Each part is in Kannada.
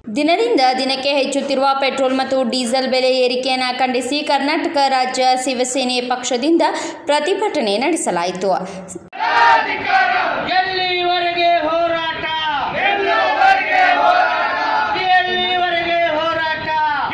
ದಿನದಿಂದ ದಿನಕ್ಕೆ ಹೆಚ್ಚುತ್ತಿರುವ ಪೆಟ್ರೋಲ್ ಮತ್ತು ಡೀಸೆಲ್ ಬೆಲೆ ಏರಿಕೆಯನ್ನು ಖಂಡಿಸಿ ಕರ್ನಾಟಕ ರಾಜ್ಯ ಶಿವಸೇನೆ ಪಕ್ಷದಿಂದ ಪ್ರತಿಭಟನೆ ನಡೆಸಲಾಯಿತು ಎಲ್ಲಿವರೆಗೆ ಹೋರಾಟ ಎಲ್ಲಿವರೆಗೆ ಹೋರಾಟ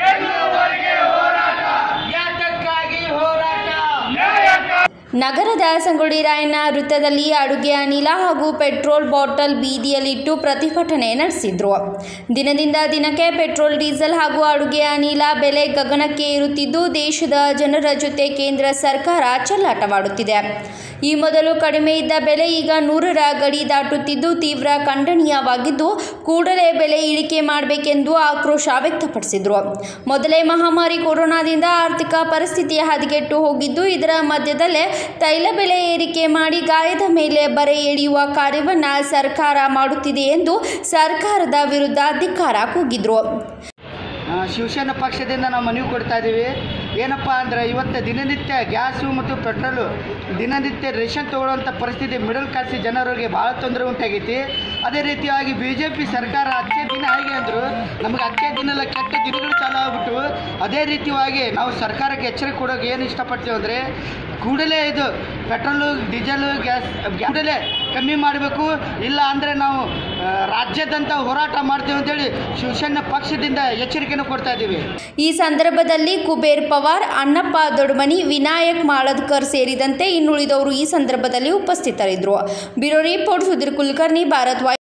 ಯಾತಕ್ಕಾಗಿ ಹೋರಾಟ ನಗರದ ಸಂಗೊಳ್ಳಿ ರಾಯಣ್ಣ ವೃತ್ತದಲ್ಲಿ ಅಡುಗೆ ಅನಿಲ ಹಾಗೂ ಪೆಟ್ರೋಲ್ ಬಾಟಲ್ ಬೀದಿಯಲ್ಲಿಟ್ಟು ಪ್ರತಿಭಟನೆ ನಡೆಸಿದ್ರು ದಿನದಿಂದ ದಿನಕ್ಕೆ ಪೆಟ್ರೋಲ್ ಡೀಸೆಲ್ ಹಾಗೂ ಅಡುಗೆ ಅನಿಲ ಬೆಲೆ ಗಗನಕ್ಕೆ ಏರುತ್ತಿದ್ದು ದೇಶದ ಜನರ ಜೊತೆ ಕೇಂದ್ರ ಸರ್ಕಾರ ಚೆಲ್ಲಾಟವಾಡುತ್ತಿದೆ ಈ ಮೊದಲು ಕಡಿಮೆ ಇದ್ದ ಬೆಲೆ ಈಗ ನೂರರ ಗಡಿ ದಾಟುತ್ತಿದ್ದು ತೀವ್ರ ಖಂಡನೀಯವಾಗಿದ್ದು ಕೂಡಲೇ ಬೆಲೆ ಇಳಿಕೆ ಮಾಡಬೇಕೆಂದು ಆಕ್ರೋಶ ವ್ಯಕ್ತಪಡಿಸಿದರು ಮೊದಲೇ ಮಹಾಮಾರಿ ಕೊರೋನಾದಿಂದ ಆರ್ಥಿಕ ಪರಿಸ್ಥಿತಿ ಹದಗೆಟ್ಟು ಹೋಗಿದ್ದು ಇದರ ಮಧ್ಯದಲ್ಲೇ ತೈಲ ಬೆಲೆ ಏರಿಕೆ ಮಾಡಿ ಗಾಯದ ಮೇಲೆ ಬರೆ ಎಳೆಯುವ ಕಾರ್ಯವನ್ನ ಸರ್ಕಾರ ಮಾಡುತ್ತಿದೆ ಎಂದು ಸರ್ಕಾರದ ವಿರುದ್ಧ ಧಿಕ್ಕಾರ ಕೂಗಿದ್ರು ಆ, ಶಿವಸೇನಾ ಪಕ್ಷದಿಂದ ನಾವು ಮನವಿ ಕೊಡ್ತಾ ಇದ್ದೀವಿ ಏನಪ್ಪ ಅಂದರೆ ಇವತ್ತು ದಿನನಿತ್ಯ ಗ್ಯಾಸು ಮತ್ತು ಪೆಟ್ರೋಲು ದಿನನಿತ್ಯ ರೇಷನ್ ತಗೊಳ್ಳುವಂಥ ಪರಿಸ್ಥಿತಿ ಮಿಡಲ್ ಕ್ಲಾಸ್ ಜನರಿಗೆ ಭಾಳ ತೊಂದರೆ ಉಂಟಾಗೈತಿ ಅದೇ ರೀತಿಯಾಗಿ ಬಿ ಜೆ ಪಿ ಸರ್ಕಾರ ಹಚ್ಚೇ ದಿನ ಹೇಗೆ ಅಂದರು ನಮಗೆ ಹಚ್ಚೇ ದಿನ ಎಲ್ಲ ಕೆಟ್ಟ ದಿನಗಳು ಚಾಲು ಆಗ್ಬಿಟ್ಟು ಅದೇ ರೀತಿಯಾಗಿ ನಾವು ಸರ್ಕಾರಕ್ಕೆ ಎಚ್ಚರಿಕೆ ಕೊಡೋಕೆ ಏನು ಇಷ್ಟಪಡ್ತೀವಿ ಅಂದರೆ ಕೂಡಲೇ ಇದು ಪೆಟ್ರೋಲು ಡೀಸೆಲು ಗ್ಯಾಸ್ ಕೂಡಲೇ ಕಮ್ಮಿ ಮಾಡಬೇಕು ಇಲ್ಲ ಅಂದರೆ ನಾವು ಆ, ರಾಜ್ಯಾದ್ಯಂತ ಹೋರಾಟ ಮಾಡ್ತೀವಿ ಅಂತೇಳಿ ಶಿವಸೇನಾ ಪಕ್ಷದಿಂದ ಎಚ್ಚರಿಕೆಯನ್ನು ಕೊಡ್ತಾ ಇದ್ದೀವಿ ಈ ಸಂದರ್ಭದಲ್ಲಿ ಕುಬೇರ್ ಪವಾರ್ ಅಣ್ಣಪ್ಪ ದೊಡ್ಮನಿ ವಿನಾಯಕ್ ಮಾಳದ್ಕರ್ ಸೇರಿದಂತೆ ಇನ್ನುಳಿದವರು ಈ ಸಂದರ್ಭದಲ್ಲಿ ಉಪಸ್ಥಿತರಿದ್ದರು bureau report Sudhir Kulkarni Bharat Y